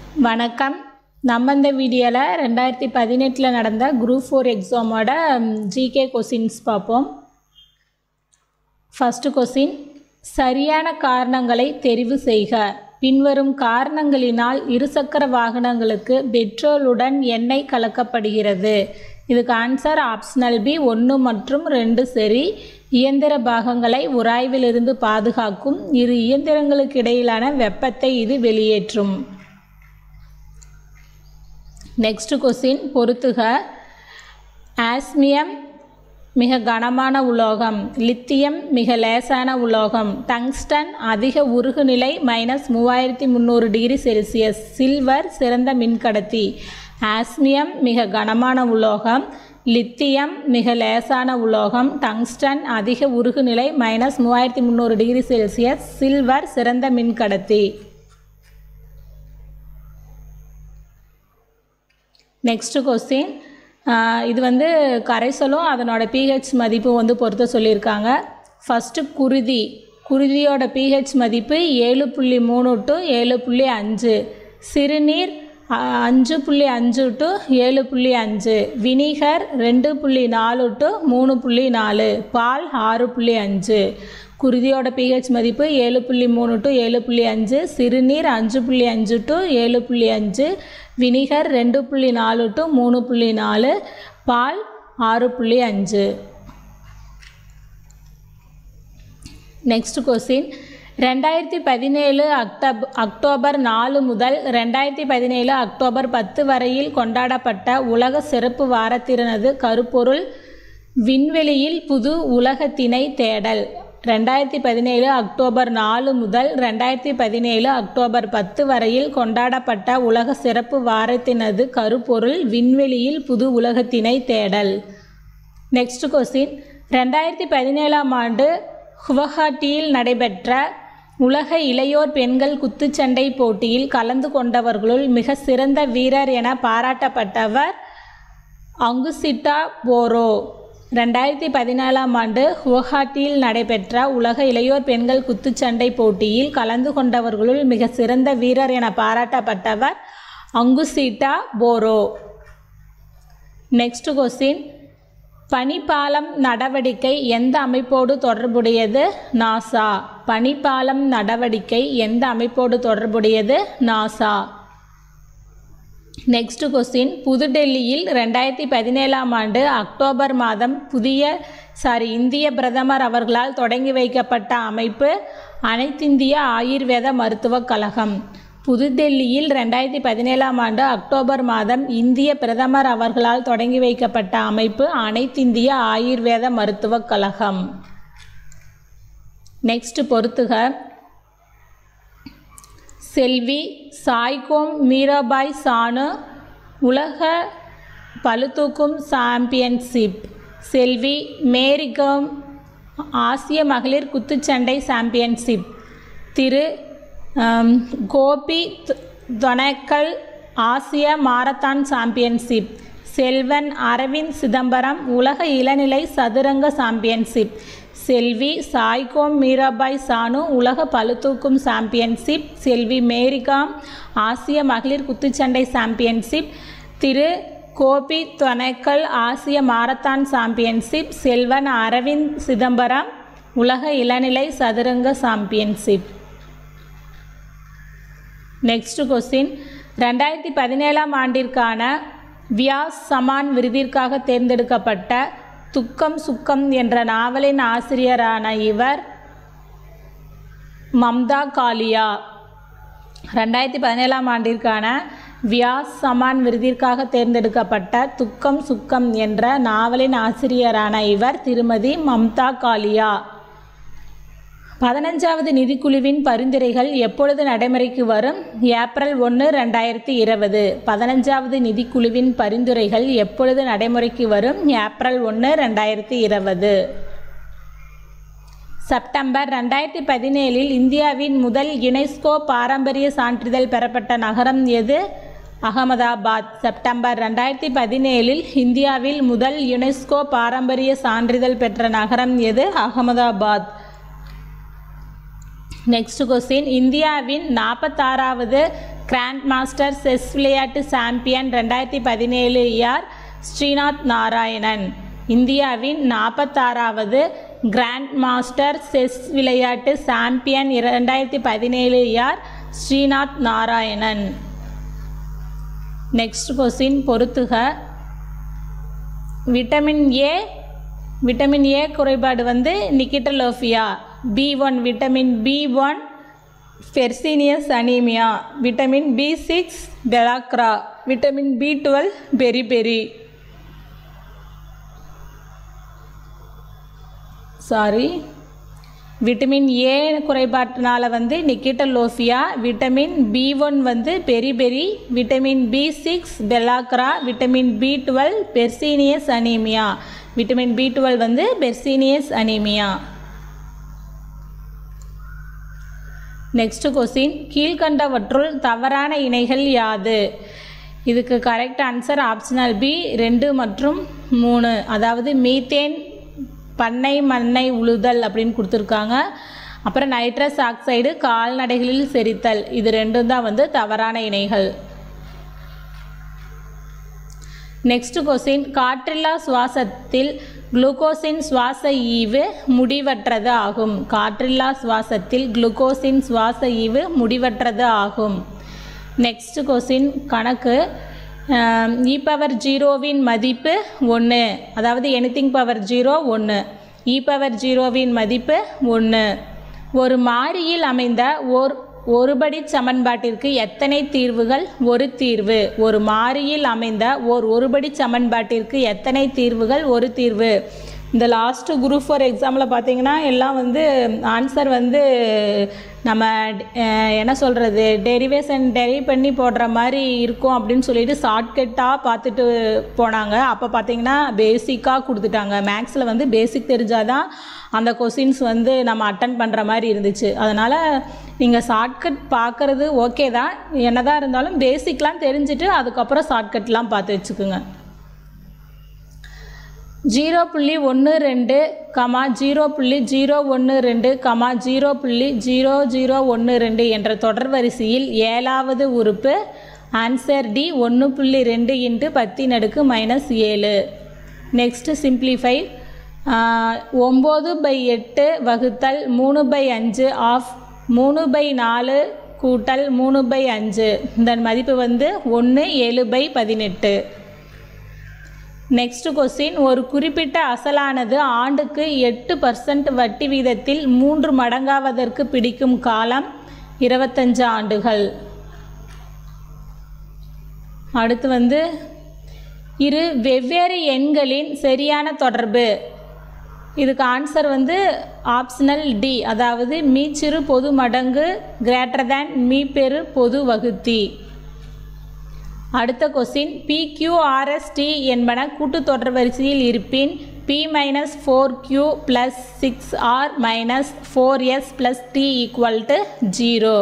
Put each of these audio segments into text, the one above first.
வணக்கம் நம்ம இந்த வீடியோவில் ரெண்டாயிரத்தி பதினெட்டில் நடந்த குரூப் ஃபோர் எக்ஸாமோட ஜிகே கொஸ்டின்ஸ் பார்ப்போம் ஃபஸ்ட்டு கொஸ்டின் சரியான காரணங்களை தெரிவு செய்க பின்வரும் காரணங்களினால் இருசக்கர வாகனங்களுக்கு பெட்ரோலுடன் எண்ணெய் கலக்கப்படுகிறது இதுக்கு ஆன்சர் ஆப்ஷனல் பி ஒன்று மற்றும் ரெண்டு சரி இயந்திர பாகங்களை உராய்விலிருந்து பாதுகாக்கும் இரு இயந்திரங்களுக்கு இடையிலான வெப்பத்தை இது வெளியேற்றும் நெக்ஸ்ட் கொஸ்டின் பொறுத்துக ஆஸ்மியம் மிக கனமான உலோகம் லித்தியம் மிக லேசான உலோகம் டங்ஸ்டன் அதிக உருகுநிலை மைனஸ் மூவாயிரத்தி முந்நூறு டிகிரி செல்சியஸ் சில்வர் சிறந்த மின்கடத்தி ஆஸ்மியம் மிக கனமான உலோகம் லித்தியம் மிக லேசான உலோகம் டங்ஸ்டன் அதிக உருகுநிலை மைனஸ் மூவாயிரத்தி முந்நூறு டிகிரி செல்சியஸ் சில்வர் சிறந்த மின்கடத்தி நெக்ஸ்ட்டு கொஸ்டின் இது வந்து கரைசலும் அதனோட பிஹெச் மதிப்பு வந்து பொறுத்த சொல்லியிருக்காங்க ஃபஸ்ட்டு குருதி குருதியோட பிஹெச் மதிப்பு ஏழு புள்ளி மூணு டு ஏழு புள்ளி அஞ்சு சிறுநீர் அஞ்சு புள்ளி அஞ்சு டு ஏழு புள்ளி அஞ்சு வினிகர் ரெண்டு புள்ளி நாலு டு மூணு புள்ளி நாலு பால் ஆறு புள்ளி அஞ்சு குருதியோட பிஹெச் மதிப்பு ஏழு புள்ளி மூணு டு ஏழு புள்ளி அஞ்சு சிறுநீர் அஞ்சு புள்ளி அஞ்சு டு ஏழு புள்ளி அஞ்சு வினிகர் ரெண்டு புள்ளி நாலு டு மூணு புள்ளி நாலு பால் ஆறு புள்ளி அஞ்சு நெக்ஸ்ட் கொஸ்டின் ரெண்டாயிரத்தி பதினேழு அக்டப் அக்டோபர் நாலு முதல் ரெண்டாயிரத்தி பதினேழு அக்டோபர் பத்து வரையில் கொண்டாடப்பட்ட உலக சிறப்பு வாரத்தினது கருப்பொருள் விண்வெளியில் புது உலகத்தினை தேடல் ரெண்டாயிரத்தி பதினேழு அக்டோபர் நாலு முதல் ரெண்டாயிரத்தி பதினேழு அக்டோபர் பத்து வரையில் கொண்டாடப்பட்ட உலக சிறப்பு வாரத்தினது கருப்பொருள் விண்வெளியில் புது உலகத்தினை தேடல் நெக்ஸ்ட் கொஸ்டின் ரெண்டாயிரத்தி பதினேழாம் ஆண்டு குவஹாட்டியில் நடைபெற்ற உலக இளையோர் பெண்கள் குத்துச்சண்டை போட்டியில் கலந்து கொண்டவர்களுள் மிக சிறந்த வீரர் என பாராட்டப்பட்டவர் அங்குசிட்டா போரோ ரெண்டாயிரத்தி பதினாலாம் ஆண்டு குவஹாட்டியில் நடைபெற்ற உலக இளையோர் பெண்கள் குத்துச்சண்டை போட்டியில் கலந்து கொண்டவர்களுள் மிக சிறந்த வீரர் என பாராட்டப்பட்டவர் அங்குசிட்டா போரோ நெக்ஸ்ட் கொஸ்டின் பனிப்பாலம் நடவடிக்கை எந்த அமைப்போடு தொடர்புடையது நாசா பனிப்பாலம் நடவடிக்கை எந்த அமைப்போடு தொடர்புடையது நாசா நெக்ஸ்ட் கொஸ்டின் புதுடெல்லியில் ரெண்டாயிரத்தி பதினேழாம் ஆண்டு அக்டோபர் மாதம் புதிய சாரி இந்திய பிரதமர் அவர்களால் தொடங்கி வைக்கப்பட்ட அமைப்பு அனைத்திந்திய ஆயுர்வேத மருத்துவக் கழகம் புதுடெல்லியில் ரெண்டாயிரத்தி பதினேழாம் ஆண்டு அக்டோபர் மாதம் இந்திய பிரதமர் அவர்களால் தொடங்கி வைக்கப்பட்ட அமைப்பு அனைத்திந்திய ஆயுர்வேத மருத்துவக் கழகம் நெக்ஸ்ட் பொறுத்துக செல்வி சாய்கோம் மீராபாய் சானு உலக பளுதூக்கும் சாம்பியன்ஷிப் செல்வி மேரிகோம் ஆசிய மகளிர் குத்துச்சண்டை சாம்பியன்ஷிப் திரு கோபி தொனக்கல் ஆசிய மாரத்தான் சாம்பியன்ஷிப் செல்வன் அரவிந்த் சிதம்பரம் உலக இளநிலை சதுரங்க சாம்பியன்ஷிப் செல்வி சாய்கோம் மீராபாய் சானு உலக பளுதூக்கும் சாம்பியன்ஷிப் செல்வி மேரிகாம் ஆசிய மகளிர் குத்துச்சண்டை சாம்பியன்ஷிப் திரு கோபி தொனக்கல் ஆசிய மாரத்தான் சாம்பியன்ஷிப் செல்வன் அரவிந்த் சிதம்பரம் உலக இளநிலை சதுரங்க சாம்பியன்ஷிப் நெக்ஸ்ட் கொஸ்டின் ரெண்டாயிரத்தி பதினேழாம் ஆண்டிற்கான வியாஸ் சமான் விருதிற்காக தேர்ந்தெடுக்கப்பட்ட துக்கம் சுக்கம் என்ற நாவலின் ஆசிரியரான இவர் மம்தா காலியா ரெண்டாயிரத்தி பதினேழாம் ஆண்டிற்கான வியாஸ் சமான் விருதிற்காக தேர்ந்தெடுக்கப்பட்ட துக்கம் சுக்கம் என்ற நாவலின் ஆசிரியரான இவர் திருமதி மம்தா காலியா பதினஞ்சாவது நிதிக்குழுவின் பரிந்துரைகள் எப்பொழுது நடைமுறைக்கு வரும் ஏப்ரல் ஒன்று ரெண்டாயிரத்தி இருபது பதினஞ்சாவது நிதிக்குழுவின் பரிந்துரைகள் எப்பொழுது நடைமுறைக்கு வரும் ஏப்ரல் ஒன்று ரெண்டாயிரத்தி இருபது செப்டம்பர் ரெண்டாயிரத்தி பதினேழில் இந்தியாவின் முதல் யுனெஸ்கோ பாரம்பரிய சான்றிதழ் பெறப்பட்ட நகரம் எது அகமதாபாத் செப்டம்பர் ரெண்டாயிரத்தி பதினேழில் இந்தியாவில் முதல் யுனெஸ்கோ பாரம்பரிய சான்றிதழ் பெற்ற நகரம் எது அகமதாபாத் நெக்ஸ்ட் கொஸ்டின் இந்தியாவின் நாற்பத்தாறாவது கிராண்ட் மாஸ்டர் செஸ் விளையாட்டு சாம்பியன் ரெண்டாயிரத்தி பதினேழு யார் ஸ்ரீநாத் நாராயணன் இந்தியாவின் நாற்பத்தாறாவது கிராண்ட் மாஸ்டர் செஸ் விளையாட்டு சாம்பியன் இரண்டாயிரத்தி பதினேழு யார் ஸ்ரீநாத் நாராயணன் நெக்ஸ்ட் கொஸ்டின் பொறுத்துக விட்டமின் ஏ விட்டமின் ஏ குறைபாடு வந்து nyctalopia B one vitamin B one pernicious anaemia vitamin B six pellagra vitamin B twelve beriberi sorry vitamin A குறைபாட்டினால வந்து நிக்கிட்டலோஃபியா விட்டமின் பி ஒன் வந்து beriberi vitamin B six pellagra vitamin B twelve pernicious anaemia vitamin B twelve வந்து pernicious anaemia next question கீழ்கண்டவற்றுள் தவறான இணைகள் யாது இதுக்கு correct answer optional B ரெண்டு மற்றும் மூணு அதாவது மீத்தேன் பண்ணை மண்ணை உழுதல் அப்படின்னு கொடுத்துருக்காங்க அப்புறம் நைட்ரஸ் ஆக்சைடு கால்நடைகளில் செரித்தல் இது ரெண்டும் தான் வந்து தவறான இணைகள் நெக்ஸ்ட் கொஸ்டின் காற்றில்லா சுவாசத்தில் குளுக்கோஸின் சுவாச ஈவு முடிவற்றது ஆகும் காற்றில்லா சுவாசத்தில் குளுக்கோஸின் சுவாச ஈவு முடிவற்றது ஆகும் நெக்ஸ்ட் கொஸ்டின் கணக்கு இ பவர் ஜீரோவின் மதிப்பு ஒன்று அதாவது எனிதிங் பவர் ஜீரோ ஒன்று இ பவர் ஜீரோவின் மதிப்பு ஒன்று ஒரு மாறியில் அமைந்த ஓர் ஒருபடி சமன்பாட்டிற்கு எத்தனை தீர்வுகள் ஒரு தீர்வு ஒரு மாறியில் அமைந்த ஓர் ஒருபடி சமன்பாட்டிற்கு எத்தனை தீர்வுகள் ஒரு தீர்வு இந்த லாஸ்ட்டு குரூப் ஃபோர் எக்ஸாமில் பார்த்தீங்கன்னா எல்லாம் வந்து ஆன்சர் வந்து நம்ம அஹ், என்ன சொல்கிறது டெரிவேஷன் டெரி பண்ணி போடுற மாதிரி இருக்கும் அப்படின்னு சொல்லிட்டு ஷார்ட்கட்டாக பார்த்துட்டு போனாங்க அப்போ பார்த்தீங்கன்னா பேசிக்காக கொடுத்துட்டாங்க மேக்ஸில் வந்து பேசிக் தெரிஞ்சாதான் அந்த கொஸ்டின்ஸ் வந்து நம்ம அட்டன் பண்ணுற மாதிரி இருந்துச்சு அதனால் நீங்கள் ஷார்ட்கட் பார்க்குறது ஓகே தான் என்னதான் இருந்தாலும் பேசிக்லாம் தெரிஞ்சுட்டு அதுக்கப்புறம் ஷார்ட்கட்லாம் பார்த்து வச்சுக்கோங்க ஜீரோ புள்ளி ஒன்று ரெண்டு கமா ஜீரோ புள்ளி ஜீரோ ஒன்று ரெண்டு கமா ஜீரோ புள்ளி ஜீரோ ஜீரோ ஒன்று ரெண்டு என்ற தொடர் வரிசையில் ஏழாவது உறுப்பு ஆன்சர் டி ஒன்று புள்ளி ரெண்டு இன்ட்டு பத்தின் அடுக்கு மைனஸ் ஏழு நெக்ஸ்ட்டு சிம்ப்ளிஃபை ஒம்பது பை எட்டு வகுத்தல் மூணு பை அஞ்சு ஆஃப் மூணு பை நாலு கூட்டல் மூணு பை அஞ்சு இதன் மதிப்பு வந்து ஒன்று ஏழு பை பதினெட்டு நெக்ஸ்ட் கொஸ்டின் ஒரு குறிப்பிட்ட அசலானது ஆண்டுக்கு எட்டு பர்சன்ட் வட்டி வீதத்தில் மூன்று மடங்காவதற்கு பிடிக்கும் காலம் இருபத்தஞ்சு ஆண்டுகள் அடுத்து வந்து இரு வெவ்வேறு எண்களின் சரியான தொடர்பு இதுக்கு ஆன்சர் வந்து ஆப்ஷனல் டி அதாவது மீச்சிறு பொது மடங்கு கிரேட்டர் தேன் மீப்பெரு பொது வகுத்தி அடுத்த கொஸ்டின் பிக்யூஆர்எஸ்டி என்பன கூட்டுத்தொடர் வரிசையில் இருப்பின் P minus four Q plus six R minus four S plus T equal to zero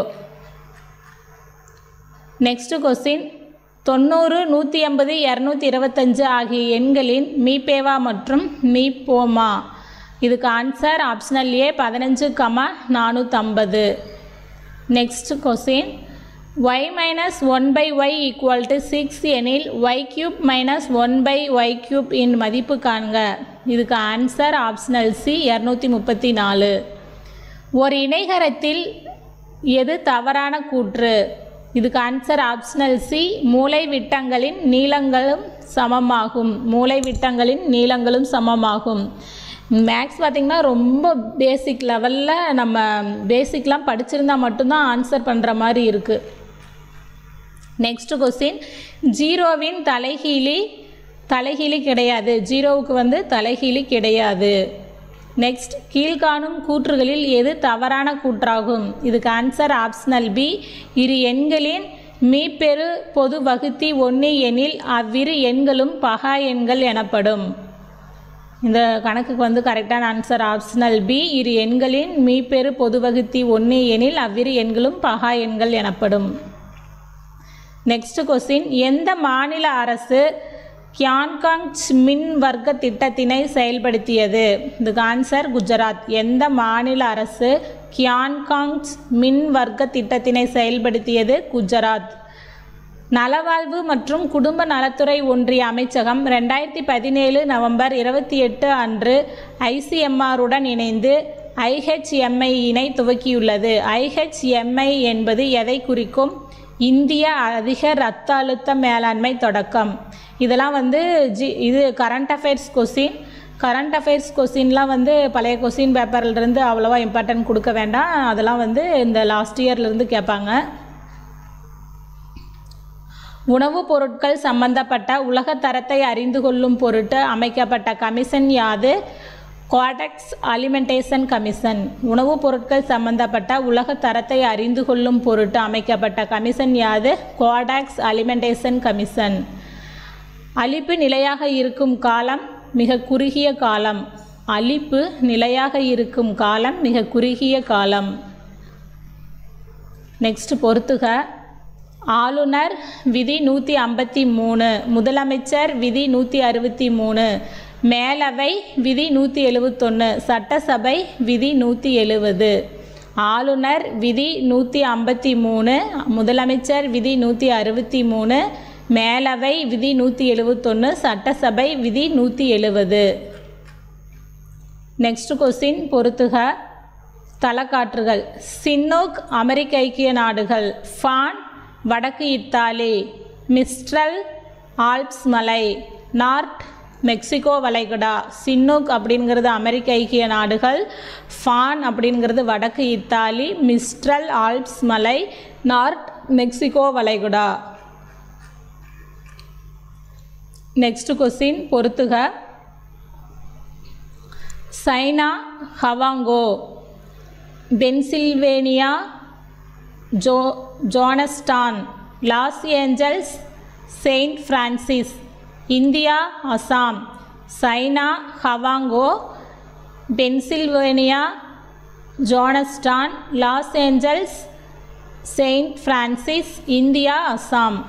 next question தொண்ணூறு நூற்றி ஐம்பது இரநூத்தி இருபத்தஞ்சு ஆகிய எண்களின் மீபேவா மற்றும் மீபோமா இதுக்கு ஆன்சர் ஆப்ஷனல் ஏ பதினஞ்சு கமா நானூற்றம்பது next question y minus one by Y equal to six எனில் Y cube minus one by Y cube இன் மதிப்பு காண்க இதுக்கு ஆன்சர் ஆப்ஷனல் சி இரநூத்தி முப்பத்தி நாலு ஒரு இணைகரத்தில் எது தவறான கூற்று இதுக்கு ஆன்சர் ஆப்ஷனல் சி மூளை விட்டங்களின் நீளங்களும் சமமாகும் மூளை விட்டங்களின் நீளங்களும் சமமாகும் மேக்ஸ் பார்த்திங்கன்னா ரொம்ப பேசிக் லெவலில் நம்ம பேசிக்லாம் படிச்சிருந்தா மட்டும்தான் ஆன்சர் பண்ணுற மாதிரி இருக்குது நெக்ஸ்ட் கொஸ்டின் ஜீரோவின் தலைகீழி தலைகீழி கிடையாது ஜீரோவுக்கு வந்து தலைகீழி கிடையாது நெக்ஸ்ட் கீழ்காணும் கூற்றுகளில் எது தவறான கூற்றாகும் இதுக்கு ஆன்சர் ஆப்ஷனல் பி இரு எண்களின் மீப்பெரு பொது வகுத்தி ஒன்று எனில் அவ்விரு எண்களும் பகா எண்கள் எனப்படும் இந்த கணக்குக்கு வந்து கரெக்டான ஆன்சர் ஆப்ஷனல் பி இரு எண்களின் மீப்பெரு பொது வகுத்தி ஒன்று எனில் அவ்விரு எண்களும் பகா எண்கள் எனப்படும் நெக்ஸ்ட் கொஸ்டின் எந்த மாநில அரசு கியான்காங் மின் வர்க்க திட்டத்தினை செயல்படுத்தியது இதுக்கு ஆன்சர் குஜராத் எந்த மாநில அரசு கியான்காங் மின் வர்க்க திட்டத்தினை செயல்படுத்தியது குஜராத் நலவாழ்வு மற்றும் குடும்ப நலத்துறை ஒன்றிய அமைச்சகம் ரெண்டாயிரத்தி பதினேழு நவம்பர் இருபத்தி எட்டு அன்று ஐசிஎம்ஆருடன் இணைந்து ஐஹெச்எம்ஐயினை துவக்கியுள்ளது ஐஹெச்எம்ஐ என்பது எதை குறிக்கும் இந்திய அதிக இரத்த அழுத்த மேலாண்மை தொடக்கம் இதெல்லாம் வந்து ஜி இது current affairs question current affairs கொஸ்டின்லாம் வந்து பழைய கொஸ்டின் பேப்பர்லேருந்து அவ்வளோவா இம்பார்ட்டன்ட் கொடுக்க வேண்டாம் அதெல்லாம் வந்து இந்த லாஸ்ட் இயர்லேருந்து கேட்பாங்க உணவுப் பொருட்கள் சம்பந்தப்பட்ட உலக தரத்தை அறிந்து கொள்ளும் பொருட்டு அமைக்கப்பட்ட கமிஷன் யாது குவாடக்ஸ் அலிமெண்டேஷன் கமிஷன் உணவுப் பொருட்கள் சம்பந்தப்பட்ட உலக தரத்தை அறிந்து கொள்ளும் பொருட்டு அமைக்கப்பட்ட கமிஷன் யாது குவாடாக்ஸ் அலிமெண்டேஷன் கமிஷன் அழிப்பு நிலையாக இருக்கும் காலம் மிக குறுகிய காலம் அழிப்பு நிலையாக இருக்கும் காலம் மிக குறுகிய காலம் நெக்ஸ்ட் பொறுத்துக ஆளுநர் விதி நூற்றி ஐம்பத்தி மூணு முதலமைச்சர் விதி நூற்றி அறுபத்தி மூணு மேலவை விதி நூற்றி எழுவத்தொன்று சட்டசபை விதி நூற்றி எழுவது ஆளுநர் விதி நூற்றி ஐம்பத்தி மூணு முதலமைச்சர் விதி நூற்றி அறுபத்தி மூணு மேலவை விதி நூற்றி எழுவத்தொன்று சட்டசபை விதி நூற்றி எழுவது நெக்ஸ்ட் கொஸ்டின் பொறுத்துக தலக்காற்றுகள் சின்னோக் அமெரிக்க ஐக்கிய நாடுகள் ஃபான் வடக்கு இத்தாலி மிஸ்ட்ரல் ஆல்ப்ஸ் மலை நார்த் மெக்சிகோ வளைகுடா சின்னோக் அப்படிங்கிறது அமெரிக்க ஐக்கிய நாடுகள் ஃபான் அப்படிங்கிறது வடக்கு இத்தாலி மிஸ்ட்ரல் ஆல்ப்ஸ் மலை நார்த் மெக்சிகோ வளைகுடா நெக்ஸ்ட் கொஸ்டின் பொறுத்துக China Hwang Ho Pennsylvania Jo Johnstown Los Angeles Saint Francis India Assam China Hwang Ho Pennsylvania Johnstown Los Angeles Saint Francis India Assam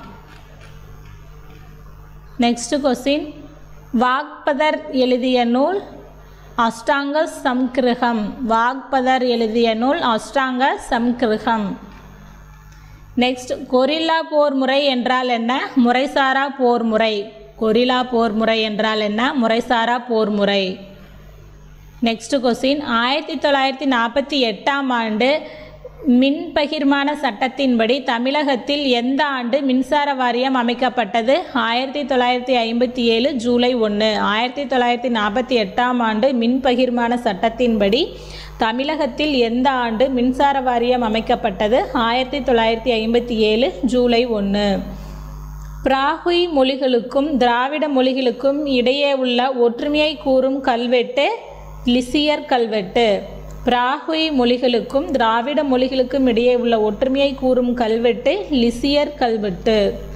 next question Vagbhata எழுதிய நூல் அஷ்டாங்க சம்கிருகம் வாக்பதர் எழுதிய நூல் அஷ்டாங்க சம்கிருகம் நெக்ஸ்ட் கொரில்லா போர் முறை என்றால் என்ன முறைசாரா போர் முறை கொரில்லா போர் முறை என்றால் என்ன முறைசாரா போர் முறை நெக்ஸ்ட் கொஸ்டின் ஆயிரத்தி தொள்ளாயிரத்தி நாற்பத்தி எட்டாம் ஆண்டு மின் பகிர்மான சட்டத்தின்படி தமிழகத்தில் எந்த ஆண்டு மின்சார வாரியம் அமைக்கப்பட்டது ஆயிரத்தி தொள்ளாயிரத்தி ஐம்பத்தி ஏழு ஜூலை ஒன்று ஆயிரத்தி தொள்ளாயிரத்தி நாற்பத்தி எட்டாம் ஆண்டு மின் பகிர்மான சட்டத்தின்படி தமிழகத்தில் எந்த ஆண்டு மின்சார வாரியம் அமைக்கப்பட்டது ஆயிரத்தி தொள்ளாயிரத்தி ஐம்பத்தி ஏழு ஜூலை ஒன்று பிராகுய் மொழிகளுக்கும் திராவிட மொழிகளுக்கும் இடையே உள்ள ஒற்றுமையை கூறும் கல்வெட்டு லிசியர் கல்வெட்டு பிராகுய் மொழிகளுக்கும் திராவிட மொழிகளுக்கும் இடையே உள்ள ஒற்றுமையை கூறும் கல்வெட்டு லிசியர் கல்வெட்டு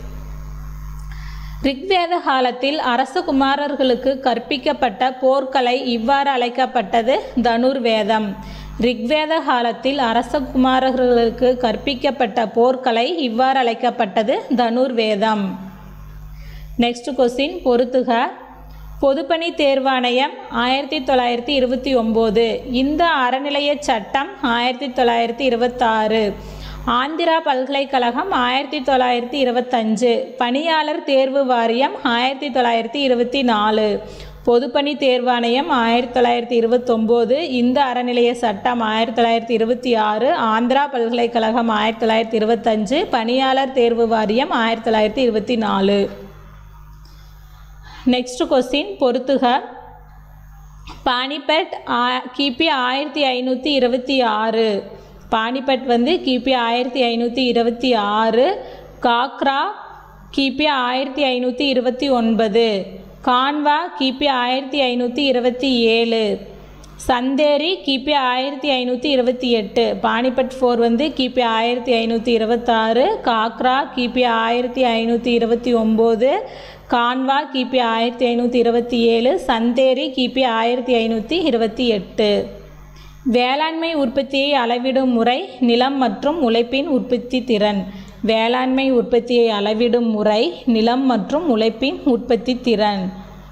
ரிக்வேத காலத்தில் அரசகுமாரர்களுக்கு கற்பிக்கப்பட்ட போர்க்கலை இவ்வாறு அழைக்கப்பட்டது தனுர்வேதம் ரிக்வேத காலத்தில் அரசகுமாரர்களுக்கு கற்பிக்கப்பட்ட போர்க்கலை இவ்வாறு அழைக்கப்பட்டது தனுர்வேதம் நெக்ஸ்ட் கொஸ்டின் பொறுத்துக பொதுப்பணி தேர்வாணையம் ஆயிரத்தி தொள்ளாயிரத்தி இருபத்தி ஒம்பது இந்த அறநிலைய சட்டம் ஆயிரத்தி தொள்ளாயிரத்தி இருபத்தாறு ஆந்திரா பல்கலைக்கழகம் ஆயிரத்தி தொள்ளாயிரத்தி இருபத்தஞ்சு பணியாளர் தேர்வு வாரியம் ஆயிரத்தி தொள்ளாயிரத்தி இருபத்தி நாலு பொதுப்பணி தேர்வாணையம் ஆயிரத்தி தொள்ளாயிரத்தி இருபத்தொம்போது இந்த அறநிலைய சட்டம் ஆயிரத்தி தொள்ளாயிரத்தி இருபத்தி ஆறு ஆந்திரா பல்கலைக்கழகம் ஆயிரத்தி தொள்ளாயிரத்தி இருபத்தஞ்சு பணியாளர் தேர்வு வாரியம் ஆயிரத்தி தொள்ளாயிரத்தி இருபத்தி நாலு நெக்ஸ்ட் கொஸ்டின் பொறுத்துக பானிபட் ஆ- கிபி ஆயிரத்தி ஐநூற்றி இருபத்தி ஆறு பானிபட் வந்து கிபி ஆயிரத்தி ஐநூற்றி இருபத்தி ஆறு காக்ரா கிபி ஆயிரத்தி ஐநூற்றி இருபத்தி ஒன்பது கான்வா கிபி ஆயிரத்தி ஐநூற்றி இருபத்தி ஏழு சந்தேரி கிபி ஆயிரத்தி ஐநூற்றி இருபத்தி எட்டு பானிபட் ஃபோர் வந்து கிபி ஆயிரத்தி ஐநூற்றி இருபத்தாறு காக்ரா கிபி ஆயிரத்தி ஐநூற்றி இருபத்தி ஒம்பது கான்வா கிபி ஆயிரத்தி ஐநூற்றி இருபத்தி ஏழு சந்தேரி கிபி ஆயிரத்தி ஐநூற்றி இருபத்தி எட்டு வேளாண்மை உற்பத்தியை அளவிடும் முறை நிலம் மற்றும் உழைப்பின் உற்பத்தி திறன் வேளாண்மை உற்பத்தியை அளவிடும் முறை நிலம் மற்றும் உழைப்பின் உற்பத்தி திறன்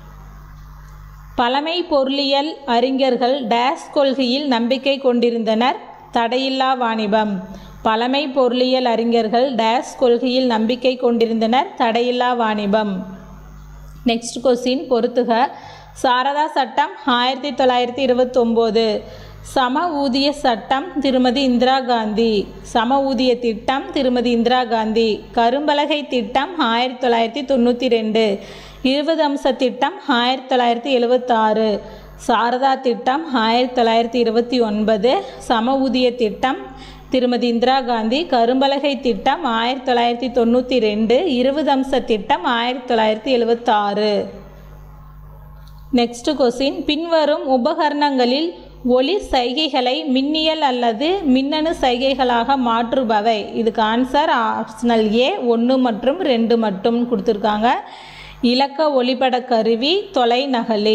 பழமை பொருளியல் அறிஞர்கள் டேஸ் கொள்கையில் நம்பிக்கை கொண்டிருந்தனர் தடையில்லா வாணிபம் பழமை பொருளியல் அறிஞர்கள் டேஸ் கொள்கையில் நம்பிக்கை கொண்டிருந்தனர் தடையில்லா வாணிபம் நெக்ஸ்ட் கொஸ்டின் பொறுத்துக சாரதா சட்டம் ஆயிரத்தி தொள்ளாயிரத்தி இருபத்தொம்போது சம ஊதிய சட்டம் திருமதி இந்திரா காந்தி சம ஊதிய திட்டம் திருமதி இந்திரா காந்தி கரும்பலகை திட்டம் ஆயிரத்தி தொள்ளாயிரத்தி தொண்ணூற்றி ரெண்டு இருபது அம்ச திட்டம் ஆயிரத்தி தொள்ளாயிரத்தி எழுபத்தாறு சாரதா திட்டம் ஆயிரத்தி தொள்ளாயிரத்தி இருபத்தி ஒன்பது சம ஊதிய திட்டம் திருமதி இந்திரா காந்தி கரும்பலகை திட்டம் ஆயிரத்தி தொள்ளாயிரத்தி தொண்ணூற்றி ரெண்டு இருபது அம்ச திட்டம் ஆயிரத்தி தொள்ளாயிரத்தி எழுபத்தாறு நெக்ஸ்ட் கொஸ்டின் பின்வரும் உபகரணங்களில் ஒளி சைகைகளை மின்னியல் அல்லது மின்னணு சைகைகளாக மாற்றுபவை இதுக்கு ஆன்சர் ஆப்ஷனல் ஏ ஒன்று மற்றும் ரெண்டு மட்டும் கொடுத்துருக்காங்க இலக்க ஒளிப்பட கருவி தொலைநகலி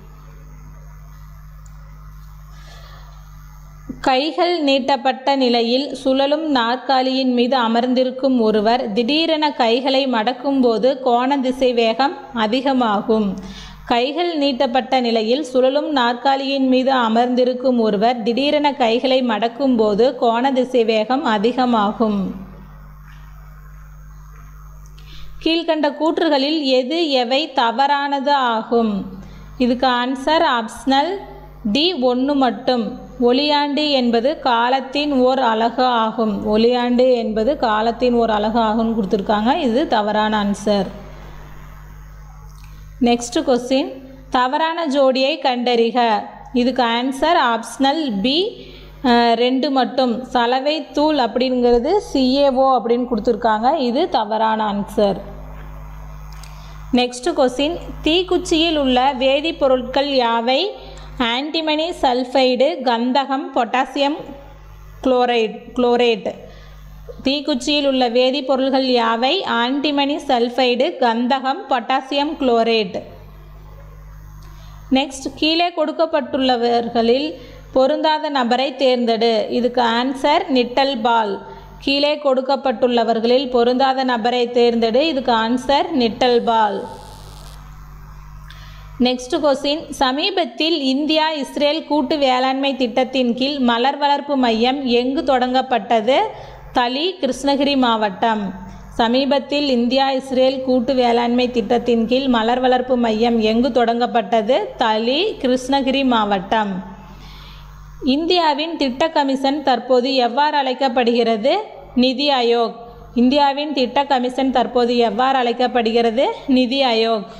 கைகள் நீட்டப்பட்ட நிலையில் சுழலும் நாற்காலியின் மீது அமர்ந்திருக்கும் ஒருவர் திடீரென கைகளை மடக்கும்போது கோண திசை வேகம் அதிகமாகும் கைகள் நீட்டப்பட்ட நிலையில் சுழலும் நாற்காலியின் மீது அமர்ந்திருக்கும் ஒருவர் திடீரென கைகளை மடக்கும்போது கோண திசை வேகம் அதிகமாகும் கீழ்கண்ட கூற்றுகளில் எது எவை தவறானது ஆகும் இதுக்கு ஆன்சர் ஆப்ஷனல் டி ஒன்று மட்டும் ஒளியாண்டு என்பது காலத்தின் ஓர் அழகு ஆகும் ஒளியாண்டு என்பது காலத்தின் ஓர் அழகு ஆகும்னு கொடுத்துருக்காங்க இது தவறான ஆன்சர் நெக்ஸ்ட் கொஸ்டின் தவறான ஜோடியை கண்டறிக இதுக்கு ஆன்சர் ஆப்ஷனல் பி ரெண்டு மட்டும் சலவை தூள் அப்படிங்கிறது சிஏஓ அப்படின்னு கொடுத்துருக்காங்க இது தவறான ஆன்சர் நெக்ஸ்ட் கொஸ்டின் தீக்குச்சியில் உள்ள வேதிப்பொருட்கள் யாவை ஆன்டிமனி சல்ஃபைடு கந்தகம் பொட்டாசியம் குளோரைட் குளோரேட் தீக்குச்சியில் உள்ள வேதிப்பொருள்கள் யாவை ஆன்டிமனி சல்ஃபைடு கந்தகம் பொட்டாசியம் குளோரேட் நெக்ஸ்ட் கீழே கொடுக்கப்பட்டுள்ளவர்களில் பொருந்தாத நபரை தேர்ந்தெடு இதுக்கு ஆன்சர் நிட்டல் பால் கீழே கொடுக்கப்பட்டுள்ளவர்களில் பொருந்தாத நபரை தேர்ந்தெடு இதுக்கு ஆன்சர் நிட்டல் பால் நெக்ஸ்ட் கொஸ்டின் சமீபத்தில் இந்தியா இஸ்ரேல் கூட்டு வேளாண்மை திட்டத்தின் கீழ் மலர் வளர்ப்பு மையம் எங்கு தொடங்கப்பட்டது தளி கிருஷ்ணகிரி மாவட்டம் சமீபத்தில் இந்தியா இஸ்ரேல் கூட்டு வேளாண்மை திட்டத்தின் கீழ் மலர் வளர்ப்பு மையம் எங்கு தொடங்கப்பட்டது தளி கிருஷ்ணகிரி மாவட்டம் இந்தியாவின் திட்ட கமிஷன் தற்போது எவ்வாறு அழைக்கப்படுகிறது நிதி ஆயோக் இந்தியாவின் திட்ட கமிஷன் தற்போது எவ்வாறு அழைக்கப்படுகிறது நிதி ஆயோக்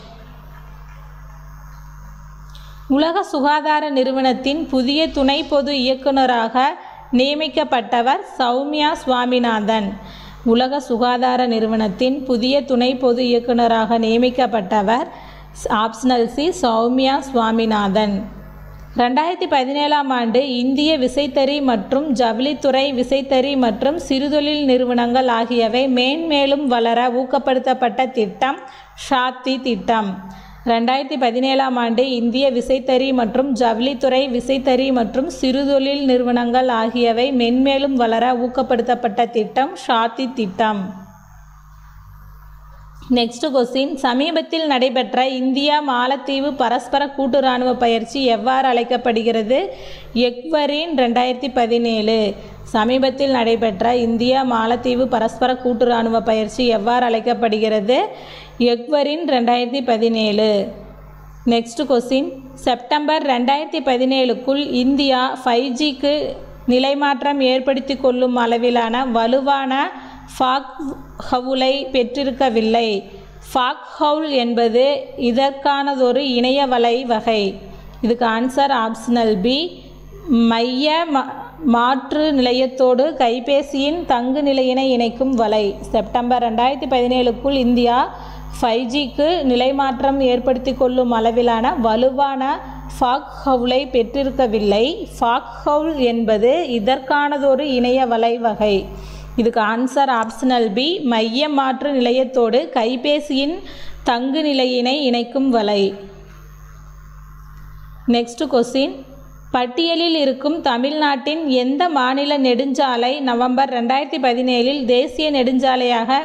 உலக சுகாதார நிறுவனத்தின் புதிய துணை பொது இயக்குநராக நியமிக்கப்பட்டவர் சௌமியா சுவாமிநாதன் உலக சுகாதார நிறுவனத்தின் புதிய துணை பொது இயக்குநராக நியமிக்கப்பட்டவர் ஆப்ஷனல் சி சௌமியா சுவாமிநாதன் ரெண்டாயிரத்தி பதினேழாம் ஆண்டு இந்திய விசைத்தறி மற்றும் ஜவுளித்துறை விசைத்தறி மற்றும் சிறுதொழில் நிறுவனங்கள் ஆகியவை மேன்மேலும் வளர ஊக்கப்படுத்தப்பட்ட திட்டம் ஷாத்தி திட்டம் ரெண்டாயிரத்தி பதினேழாம் ஆண்டு இந்திய விசைத்தறி மற்றும் ஜவுளித்துறை விசைத்தறி மற்றும் சிறுதொழில் நிறுவனங்கள் ஆகியவை மென்மேலும் வளர ஊக்கப்படுத்தப்பட்ட திட்டம் ஷாத்தி திட்டம் நெக்ஸ்ட் கொஸ்டின் சமீபத்தில் நடைபெற்ற இந்தியா மாலத்தீவு பரஸ்பர கூட்டு இராணுவ பயிற்சி எவ்வாறு அழைக்கப்படுகிறது எக்வரின் ரெண்டாயிரத்தி பதினேழு சமீபத்தில் நடைபெற்ற இந்தியா மாலத்தீவு பரஸ்பர கூட்டு இராணுவ பயிற்சி எவ்வாறு அழைக்கப்படுகிறது எக்வரின் ரெண்டாயிரத்தி பதினேழு நெக்ஸ்ட் கொஸ்டின் செப்டம்பர் ரெண்டாயிரத்தி பதினேழுக்குள் இந்தியா ஃபைவ் ஜிக்கு நிலைமாற்றம் ஏற்படுத்தி கொள்ளும் அளவிலான வலுவான ஃபாக் ஹவுலை பெற்றிருக்கவில்லை ஃபாக் ஹவுல் என்பது இதற்கானதொரு இணைய வலை வகை இதுக்கு ஆன்சர் ஆப்ஷனல் பி மைய ம மாற்று நிலையத்தோடு கைபேசியின் தங்கு நிலையினை இணைக்கும் வலை செப்டம்பர் ரெண்டாயிரத்தி பதினேழுக்குள் இந்தியா ஃபைவ் ஜிக்கு நிலைமாற்றம் ஏற்படுத்தி கொள்ளும் அளவிலான வலுவான ஃபாக் ஹவுலை பெற்றிருக்கவில்லை ஃபாக் ஹவுல் என்பது இதற்கானதொரு இணைய வலை வகை இதுக்கு ஆன்சர் ஆப்ஷனல் பி மைய மாற்று நிலையத்தோடு கைபேசியின் தங்கு நிலையினை இணைக்கும் வலை நெக்ஸ்ட் கொஸ்டின் பட்டியலில் இருக்கும் தமிழ்நாட்டின் எந்த மாநில நெடுஞ்சாலை நவம்பர் ரெண்டாயிரத்தி பதினேழில் தேசிய நெடுஞ்சாலையாக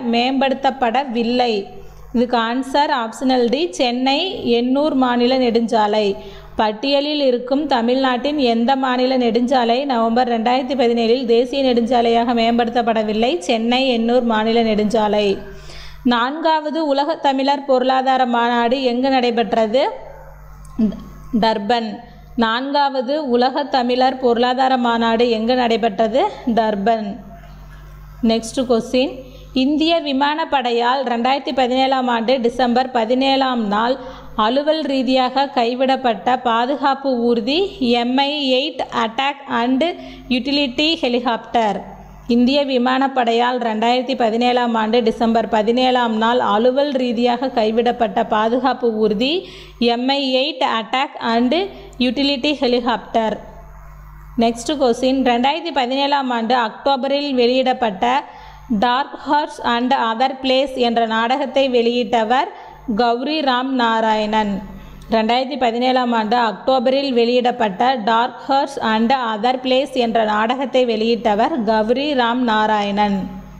மேம்படுத்தப்படவில்லை இதுக்கு answer optional D Chennai Ennore மாநில நெடுஞ்சாலை பட்டியலில் இருக்கும் தமிழ்நாட்டின் எந்த மாநில நெடுஞ்சாலை நவம்பர் ரெண்டாயிரத்தி பதினேழில் தேசிய நெடுஞ்சாலையாக மேம்படுத்தப்படவில்லை சென்னை எண்ணூர் மாநில நெடுஞ்சாலை நான்காவது உலகத் தமிழர் பொருளாதார மாநாடு எங்கு நடைபெற்றது டர்பன் நான்காவது உலகத் தமிழர் பொருளாதார மாநாடு எங்கு நடைபெற்றது டர்பன் நெக்ஸ்ட் கொஸ்டின் இந்திய விமானப்படையால் ரெண்டாயிரத்தி பதினேழாம் ஆண்டு டிசம்பர் பதினேழாம் நாள் அலுவல் ரீதியாக கைவிடப்பட்ட பாதுகாப்பு ஊர்தி MI eight attack and utility helicopter இந்திய விமானப்படையால் ரெண்டாயிரத்தி பதினேழாம் ஆண்டு டிசம்பர் பதினேழாம் நாள் அலுவல் ரீதியாக கைவிடப்பட்ட பாதுகாப்பு ஊர்தி MI eight attack and utility helicopter next question ரெண்டாயிரத்தி பதினேழாம் ஆண்டு அக்டோபரில் வெளியிடப்பட்ட dark horse and other plays என்ற நாடகத்தை வெளியிட்டவர் கௌரி ராம் நாராயணன் ரெண்டாயிரத்தி பதினேழாம் ஆண்டு அக்டோபரில் வெளியிடப்பட்ட dark horse and other plays என்ற நாடகத்தை வெளியிட்டவர் Gowri Ram Narayanan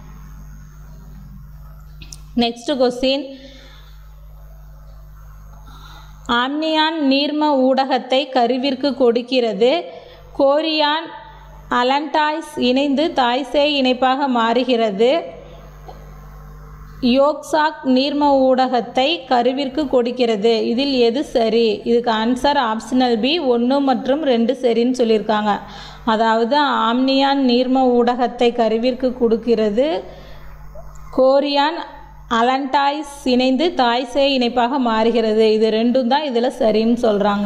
next question amnion நீர்ம ஊடகத்தை கருவிற்கு கொடுக்கிறது கோரியான் அலன்டாய்ஸ் இணைந்து தாய்சே இணைப்பாக மாறுகிறது யோக்சாக் நீர்ம ஊடகத்தை கருவிற்கு கொடுக்கிறது இதில் எது சரி இதுக்கு ஆன்சர் ஆப்ஷனல் பி ஒன்று மற்றும் ரெண்டு சரின்னு சொல்லியிருக்காங்க அதாவது ஆம்னியான் நீர்ம ஊடகத்தை கருவிற்கு கொடுக்கிறது கோரியான் அலன்டாய்ஸ் இணைந்து தாய்சே இணைப்பாக மாறுகிறது இது ரெண்டும் தான் இதில் சரின்னு சொல்கிறாங்க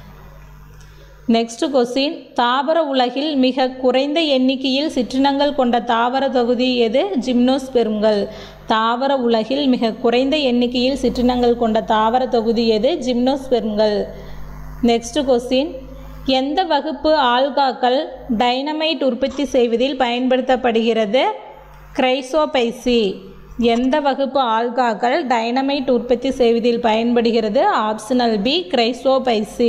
நெக்ஸ்ட் கொஸ்டின் தாவர உலகில் மிக குறைந்த எண்ணிக்கையில் சிற்றினங்கள் கொண்ட தாவர தொகுதி எது ஜிம்னோஸ்பெர்ம்கள் தாவர உலகில் மிக குறைந்த எண்ணிக்கையில் சிற்றினங்கள் கொண்ட தாவர தொகுதி எது ஜிம்னோஸ்பெர்ம்கள் நெக்ஸ்ட் கொஸ்டின் எந்த வகுப்பு ஆல்காக்கள் டைனமைட் உற்பத்தி செய்வதில் பயன்படுத்தப்படுகிறது கிரைசோபைசி எந்த வகுப்பு ஆல்காக்கள் டைனமைட் உற்பத்தி செய்வதில் பயன்படுகிறது ஆப்ஷனல் பி கிரைசோபைசி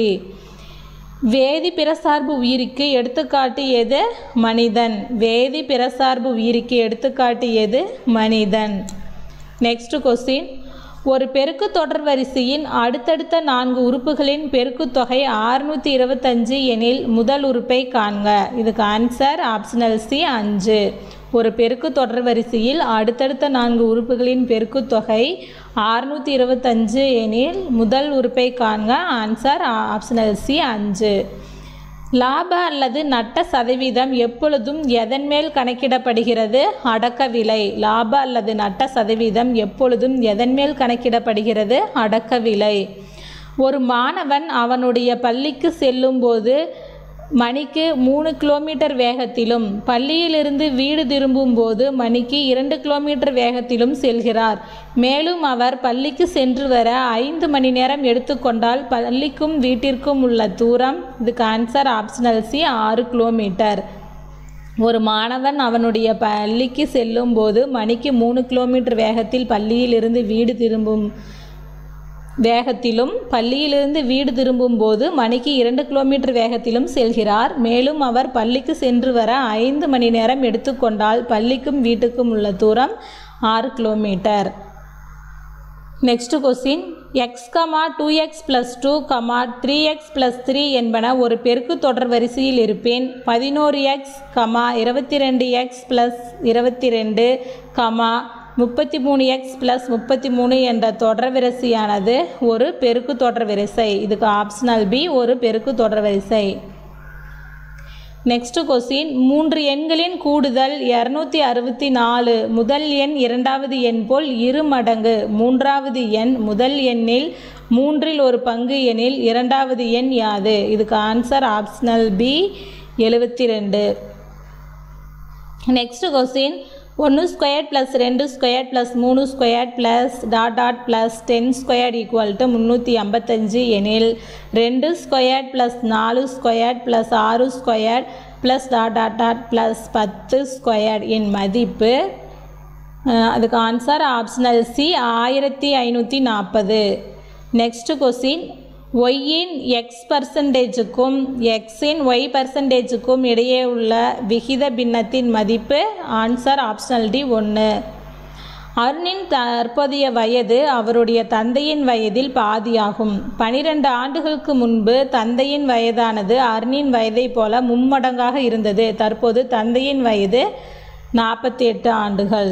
வேதி பிறசார்பு உயிருக்கு எடுத்துக்காட்டு எது மனிதன் வேதி பிறசார்பு உயிருக்கு எடுத்துக்காட்டு எது மனிதன் நெக்ஸ்ட் கொஸ்டின் ஒரு பெருக்கு தொடர் வரிசையின் அடுத்தடுத்த நான்கு உறுப்புகளின் பெருக்குத் தொகை ஆறுநூற்றி இருபத்தஞ்சு எனில் முதல் உறுப்பை காண்க இதுக்கு ஆன்சர் ஆப்ஷனல் சி அஞ்சு ஒரு பெருக்கு தொடர் வரிசையில் அடுத்தடுத்த நான்கு உறுப்புகளின் பெருக்குத் தொகை ஆறுநூற்றி இருபத்தஞ்சு எனில் முதல் உறுப்பை காண்க ஆன்சர் ஆப்ஷனல் சி அஞ்சு லாப அல்லது நட்ட சதவீதம் எப்பொழுதும் எதன் மேல் கணக்கிடப்படுகிறது அடக்க விலை லாப அல்லது நட்ட சதவீதம் எப்பொழுதும் எதன் மேல் கணக்கிடப்படுகிறது அடக்க விலை ஒரு மாணவன் அவனுடைய பள்ளிக்கு செல்லும்போது மணிக்கு மூணு கிலோமீட்டர் வேகத்திலும் பள்ளியிலிருந்து வீடு திரும்பும்போது மணிக்கு இரண்டு கிலோமீட்டர் வேகத்திலும் செல்கிறார் மேலும் அவர் பள்ளிக்கு சென்று வர ஐந்து மணி நேரம் எடுத்துக்கொண்டால் பள்ளிக்கும் வீட்டிற்கும் உள்ள தூரம் இதுக்கு ஆன்சர் ஆப்ஷனல் சி ஆறு கிலோமீட்டர் ஒரு மாணவன் அவனுடைய பள்ளிக்கு செல்லும்போது மணிக்கு மூணு கிலோமீட்டர் வேகத்தில் பள்ளியிலிருந்து வீடு திரும்பும் வேகத்திலும் பள்ளியிலிருந்து வீடு திரும்பும்போது மணிக்கு இரண்டு கிலோமீட்டர் வேகத்திலும் செல்கிறார் மேலும் அவர் பள்ளிக்கு சென்று வர ஐந்து மணி நேரம் எடுத்துக்கொண்டால் பள்ளிக்கும் வீட்டுக்கும் உள்ள தூரம் ஆறு kilometre next question x comma two x plus two comma three x plus three என்பன ஒரு பெருக்கு தொடர் வரிசையில் இருப்பேன் பதினோரு எக்ஸ் கமா இருபத்தி ரெண்டு எக்ஸ் ப்ளஸ் இருபத்தி ரெண்டு கமா முப்பத்தி மூணு எக்ஸ் ப்ளஸ் முப்பத்தி மூணு என்ற தொடர் வரிசையானது ஒரு பெருக்கு தொடர் வரிசை இதுக்கு ஆப்ஷனல் பி ஒரு பெருக்கு தொடர் வரிசை நெக்ஸ்ட் கொஸ்டின் மூன்று எண்களின் கூடுதல் இரநூத்தி அறுபத்தி நாலு முதல் எண் இரண்டாவது எண் போல் இரு மடங்கு மூன்றாவது எண் முதல் எண்ணில் மூன்றில் ஒரு பங்கு எண்ணில் இரண்டாவது எண் யாது இதுக்கு ஆன்சர் ஆப்ஷனல் பி எழுபத்தி ரெண்டு நெக்ஸ்ட் கொஸ்டின் ஒன்று ஸ்கொயர் ப்ளஸ் ரெண்டு ஸ்கொயர் ப்ளஸ் மூணு square plus dot dot plus ten square equal to முந்நூற்றி ஐம்பத்தஞ்சு எனில் ரெண்டு ஸ்கொயர் ப்ளஸ் நாலு ஸ்கொயர் ப்ளஸ் ஆறு square plus dot dot dot plus பத்து ஸ்கொயர் இன் மதிப்பு அஹ், அதுக்கு ஆன்சர் ஆப்ஷனல் சி ஆயிரத்தி ஐநூற்றி நாற்பது நெக்ஸ்ட் கொஸ்டின் ஒய்யின் எக்ஸ் பர்சன்டேஜுக்கும் எக்ஸின் ஒய் பர்சன்டேஜுக்கும் இடையே உள்ள விகித பின்னத்தின் மதிப்பு ஆன்சர் ஆப்ஷனல் டி ஒன்று அருணின் தற்போதைய வயது அவருடைய தந்தையின் வயதில் பாதியாகும் பனிரெண்டு ஆண்டுகளுக்கு முன்பு தந்தையின் வயதானது அருணின் வயதைப் போல மும்மடங்காக இருந்தது தற்போது தந்தையின் வயது நாற்பத்தி எட்டு ஆண்டுகள்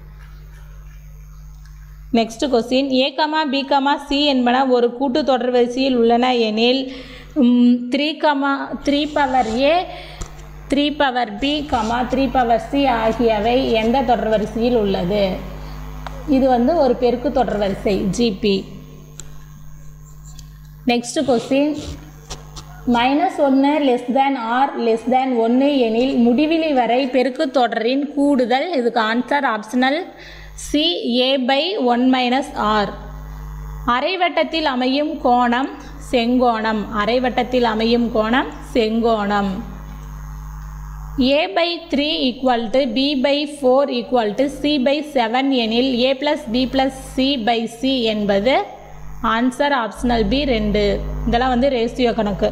next question A comma B comma C என்பன ஒரு கூட்டு தொடர் வரிசையில் உள்ளன எனில் three comma three power A three power B comma three power C ஆகியவை எந்த தொடர் வரிசையில் உள்ளது இது வந்து ஒரு பெருக்கு தொடர் வரிசை ஜிபி நெக்ஸ்ட் கொஸ்டின் மைனஸ் ஒன்று less than r less than ஒன்று எனில் முடிவிலி வரை பெருக்கு தொடரின் கூடுதல் இதுக்கு answer optional C A by one minus r அரைவட்டத்தில் அமையும் கோணம் செங்கோணம் அரைவட்டத்தில் அமையும் கோணம் செங்கோணம் A by three equal to B by four equal to C by seven எனில் A plus B plus C by C என்பது ஆன்சர் ஆப்ஷனல் பி ரெண்டு இதெல்லாம் வந்து ரேசியோ கணக்கு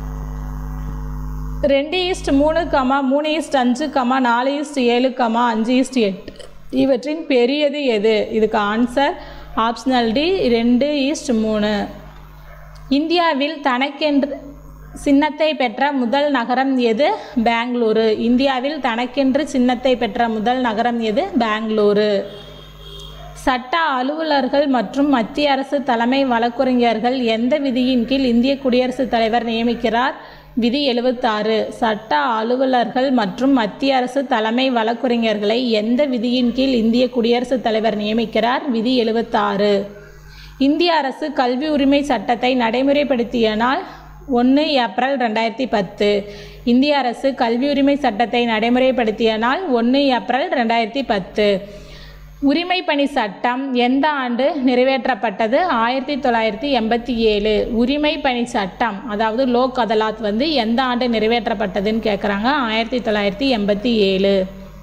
ரெண்டு ஈஸ்ட் மூணு கமா மூணு ஈஸ்ட் அஞ்சு கமா நாலு ஈஸ்ட் ஏழு கமா அஞ்சு ஈஸ்ட் எட்டு இவற்றின் பெரியது எது இதுக்கு ஆன்சர் ஆப்ஷனல் டி ரெண்டு ஈஸ்ட் மூணு இந்தியாவில் தனக்கென்று சின்னத்தை பெற்ற முதல் நகரம் எது பெங்களூரு இந்தியாவில் தனக்கென்று சின்னத்தை பெற்ற முதல் நகரம் எது பெங்களூரு சட்ட அலுவலர்கள் மற்றும் மத்திய அரசு தலைமை வழக்கறிஞர்கள் எந்த விதியின் கீழ் இந்திய குடியரசுத் தலைவர் நியமிக்கிறார் விதி எழுபத்தாறு சட்ட அலுவலர்கள் மற்றும் மத்திய அரசு தலைமை வழக்கறிஞர்களை எந்த விதியின் கீழ் இந்திய குடியரசுத் தலைவர் நியமிக்கிறார் விதி எழுபத்தாறு இந்திய அரசு கல்வி உரிமை சட்டத்தை நடைமுறைப்படுத்திய நாள் ஒன்று ஏப்ரல் ரெண்டாயிரத்தி பத்து இந்திய அரசு கல்வி உரிமை சட்டத்தை நடைமுறைப்படுத்திய நாள் ஒன்று ஏப்ரல் ரெண்டாயிரத்தி பத்து உரிமை பணி சட்டம் எந்த ஆண்டு நிறைவேற்றப்பட்டது ஆயிரத்தி தொள்ளாயிரத்தி எண்பத்தி ஏழு உரிமை பணி சட்டம் அதாவது லோக் அதாலத் வந்து எந்த ஆண்டு நிறைவேற்றப்பட்டதுன்னு கேட்குறாங்க ஆயிரத்தி தொள்ளாயிரத்தி எண்பத்தி ஏழு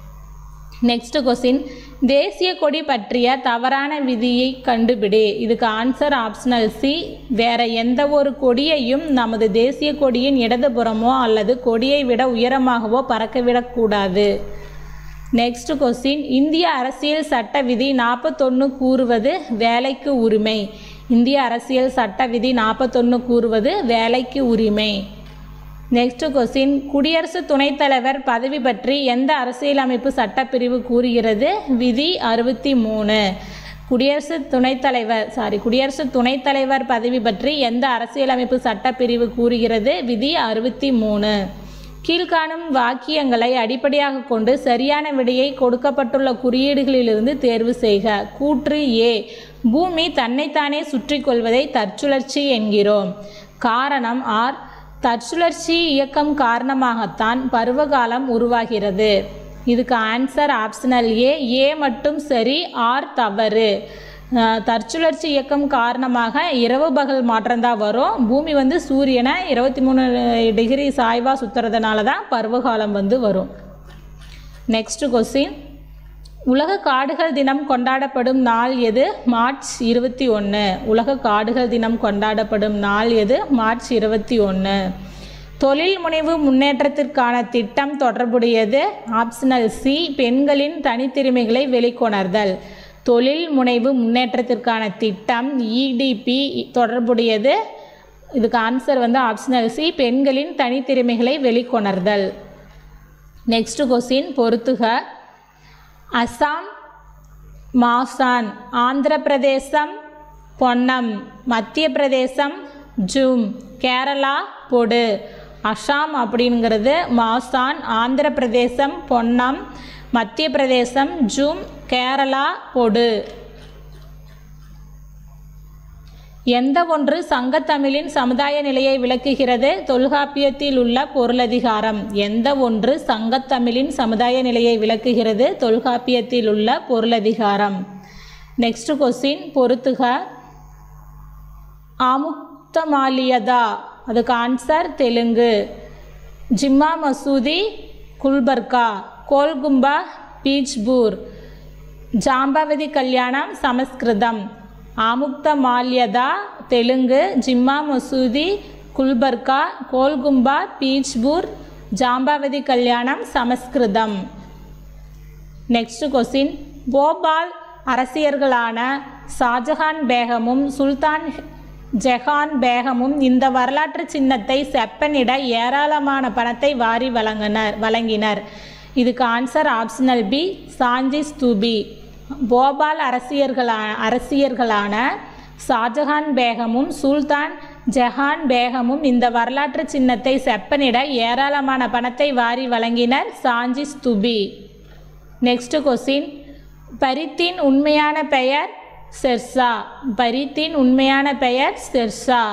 நெக்ஸ்ட் கொஸ்டின் தேசிய கொடி பற்றிய தவறான விதியை கண்டுபிடி இதுக்கு ஆன்சர் ஆப்ஷனல் சி வேற எந்த ஒரு கொடியையும் நமது தேசிய கொடியின் இடதுபுறமோ அல்லது கொடியை விட உயரமாகவோ பறக்கவிடக்கூடாது நெக்ஸ்ட் கொஸ்டின் இந்திய அரசியல் சட்ட விதி நாற்பத்தொன்று கூறுவது வேலைக்கு உரிமை இந்திய அரசியல் சட்ட விதி நாற்பத்தொன்று கூறுவது வேலைக்கு உரிமை நெக்ஸ்ட் கொஸ்டின் குடியரசு துணைத் தலைவர் பதவி பற்றி எந்த அரசியலமைப்பு சட்டப்பிரிவு கூறுகிறது விதி அறுபத்தி மூணு குடியரசு துணைத் தலைவர் சாரி குடியரசு துணைத் தலைவர் பதவி பற்றி எந்த அரசியலமைப்பு சட்டப்பிரிவு கூறுகிறது விதி அறுபத்தி மூணு கீழ்காணும் வாக்கியங்களை அடிப்படையாக கொண்டு சரியான விடையை கொடுக்கப்பட்டுள்ள குறியீடுகளிலிருந்து தேர்வு செய்க கூற்று ஏ பூமி தன்னைத்தானே சுற்றி கொள்வதை தற்சுழற்சி என்கிறோம் காரணம் ஆர் தற்சுழற்சி இயக்கம் காரணமாகத்தான் பருவகாலம் உருவாகிறது இதுக்கு ஆன்சர் ஆப்ஷனல் ஏ ஏ மட்டும் சரி ஆர் தவறு அஹ், தற்சுழற்சி இயக்கம் காரணமாக இரவு பகல் மாற்றம் தான் வரும் பூமி வந்து சூரியனை இருபத்தி மூணு டிகிரி சாய்வாக சுற்றுறதுனால தான் பருவகாலம் வந்து வரும் நெக்ஸ்ட் கொஸ்டின் உலக காடுகள் தினம் கொண்டாடப்படும் நாள் எது மார்ச் இருபத்தி ஒன்று உலக காடுகள் தினம் கொண்டாடப்படும் நாள் எது மார்ச் இருபத்தி ஒன்று தொழில் முனைவு முன்னேற்றத்திற்கான திட்டம் தொடர்புடையது ஆப்ஷனல் சி பெண்களின் தனித்திறமைகளை வெளிக்கொணர்தல் தொழில் முனைவு முன்னேற்றத்திற்கான திட்டம் இடிபி தொடர்புடையது இதுக்கு ஆன்சர் வந்து ஆப்ஷனல் சி பெண்களின் தனித்திறமைகளை வெளிக்கொணர்தல் நெக்ஸ்ட் கொஸ்டின் பொறுத்துக அசாம் மாசான் ஆந்திர பிரதேசம் பொன்னம் மத்திய பிரதேசம் ஜூம் கேரளா பொடு அசாம் அப்படிங்கிறது மாசான் ஆந்திர பிரதேசம் பொன்னம் மத்திய பிரதேசம் ஜூம் கேரளா பொடு எந்த ஒன்று சங்கத்தமிழின் சமுதாய நிலையை விளக்குகிறது தொல்காப்பியத்தில் உள்ள பொருளதிகாரம் எந்த ஒன்று சங்கத்தமிழின் சமுதாய நிலையை விளக்குகிறது தொல்காப்பியத்தில் உள்ள பொருளதிகாரம் நெக்ஸ்ட் கொஸ்டின் பொறுத்துக ஆமுக்தமாலியதா அதுக்கு ஆன்சர் தெலுங்கு ஜிம்மா மசூதி குல்பர்கா கோல்கும்பா பீச்பூர் ஜாம்பவதி கல்யாணம் சமஸ்கிருதம் ஆமுக்த மால்யதா தெலுங்கு ஜிம்மா மசூதி குல்பர்கா கோல்கும்பா பீச்பூர் ஜாம்பவதி கல்யாணம் சமஸ்கிருதம் நெக்ஸ்ட் கொஸ்டின் போபால் அரசியர்களான ஷாஜஹான் பேகமும் சுல்தான் ஜெஹான் பேகமும் இந்த வரலாற்று சின்னத்தை செப்பனிட ஏராளமான பணத்தை வாரி வழங்கினர் வழங்கினர் இதுக்கு ஆன்சர் ஆப்ஷனல் பி சாஞ்சி ஸ்தூபி போபால் அரசியர்களான அரசியர்களான ஷாஜஹான் பேகமும் சுல்தான் ஜஹான் பேகமும் இந்த வரலாற்று சின்னத்தை செப்பனிட ஏராளமான பணத்தை வாரி வழங்கினர் சாஞ்சி ஸ்துபி நெக்ஸ்ட் கொஸ்டின் பரித்தின் உண்மையான பெயர் செர்சா பரித்தின் உண்மையான பெயர் செர்சா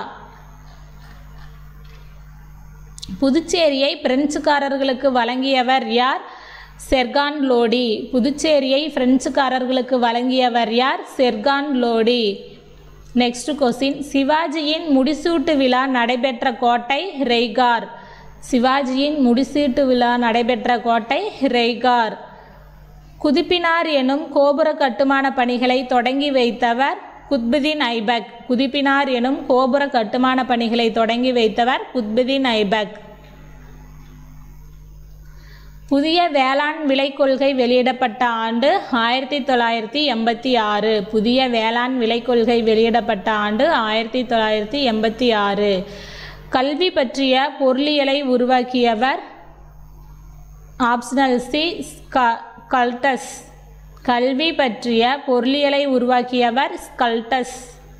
புதுச்சேரியை பிரெஞ்சுக்காரர்களுக்கு வழங்கியவர் யார் செர்கான் லோடி புதுச்சேரியை பிரெஞ்சுக்காரர்களுக்கு வழங்கியவர் யார் செர்கான் லோடி நெக்ஸ்ட் கொஸ்டின் சிவாஜியின் முடிசூட்டு விழா நடைபெற்ற கோட்டை ரெய்கார் சிவாஜியின் முடிசூட்டு விழா நடைபெற்ற கோட்டை ரெய்கார் குதிப்பினார் எனும் கோபுர கட்டுமான பணிகளை தொடங்கி வைத்தவர் குத்புதீன் ஐபக் குதிப்பினார் எனும் கோபுர கட்டுமான பணிகளை தொடங்கி வைத்தவர் குத்புதீன் ஐபக் புதிய வேளாண் விலை கொள்கை வெளியிடப்பட்ட ஆண்டு ஆயிரத்தி தொள்ளாயிரத்தி எண்பத்தி ஆறு புதிய வேளாண் விலை கொள்கை வெளியிடப்பட்ட ஆண்டு ஆயிரத்தி தொள்ளாயிரத்தி எண்பத்தி ஆறு கல்வி பற்றிய பொருளியலை உருவாக்கியவர் ஆப்ஷனல் சி கல்டஸ் கல்வி பற்றிய பொருளியலை உருவாக்கியவர் ஸ்கல்டஸ்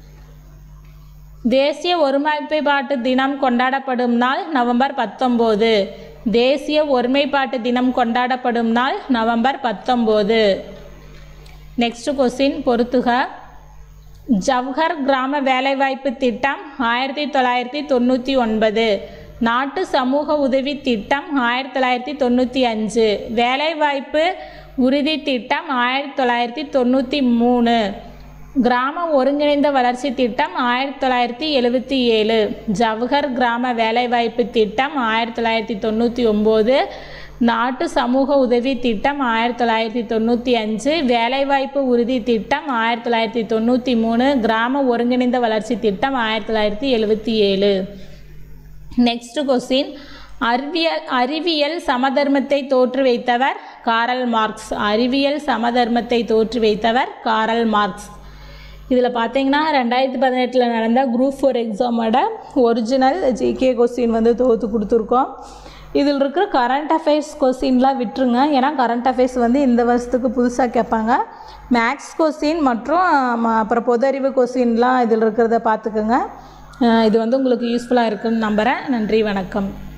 தேசிய ஒருமைப்பாட்டு தினம் கொண்டாடப்படும் நாள் நவம்பர் பத்தொம்போது தேசிய ஒருமைப்பாட்டு தினம் கொண்டாடப்படும் நாள் நவம்பர் பத்தொம்போது நெக்ஸ்ட் கொஸ்டின் பொறுத்துக ஜவஹர் கிராம வேலைவாய்ப்பு திட்டம் ஆயிரத்தி தொள்ளாயிரத்தி தொண்ணூற்றி ஒன்பது நாட்டு சமூக உதவி திட்டம் ஆயிரத்தி தொள்ளாயிரத்தி தொண்ணூற்றி அஞ்சு வேலைவாய்ப்பு உறுதி திட்டம் ஆயிரத்தி தொள்ளாயிரத்தி தொண்ணூற்றி மூணு கிராம ஒருங்கிணைந்த வளர்ச்சி திட்டம் ஆயிரத்தி தொள்ளாயிரத்தி எழுபத்தி ஏழு ஜவஹர் கிராம வேலைவாய்ப்பு திட்டம் ஆயிரத்தி தொள்ளாயிரத்தி தொண்ணூற்றி ஒம்பது நாட்டு சமூக உதவி திட்டம் ஆயிரத்தி தொள்ளாயிரத்தி தொண்ணூற்றி அஞ்சு வேலைவாய்ப்பு உறுதி திட்டம் ஆயிரத்தி தொள்ளாயிரத்தி தொண்ணூற்றி மூணு கிராம ஒருங்கிணைந்த வளர்ச்சி திட்டம் ஆயிரத்தி தொள்ளாயிரத்தி எழுபத்தி ஏழு நெக்ஸ்ட் கொஸ்டின் அறிவியல் அறிவியல் சமதர்மத்தை தோற்று வைத்தவர் காரல் மார்க்ஸ் அறிவியல் சமதர்மத்தை தோற்று வைத்தவர் காரல் மார்க்ஸ் இதில் பார்த்தீங்கன்னா ரெண்டாயிரத்தி பதினெட்டில் நடந்த குரூப் ஃபோர் எக்ஸாமோட ஒரிஜினல் ஜிகே கொஸ்டின் வந்து தோற்று கொடுத்துருக்கோம் இதில் இருக்கிற கரண்ட் அஃபேர்ஸ் கொஸ்டின்லாம் விட்டுருங்க ஏன்னா கரண்ட் அஃபேர்ஸ் வந்து இந்த வருஷத்துக்கு புதுசாக கேட்பாங்க மேக்ஸ் கொஸ்டின் மற்றும் ம- அப்புறம் பொது அறிவு கொஸ்டின்லாம் இதில் இருக்கிறத பார்த்துக்கோங்க அஹ் இது வந்து உங்களுக்கு யூஸ்ஃபுல்லாக இருக்குன்னு நம்புகிறேன் நன்றி வணக்கம்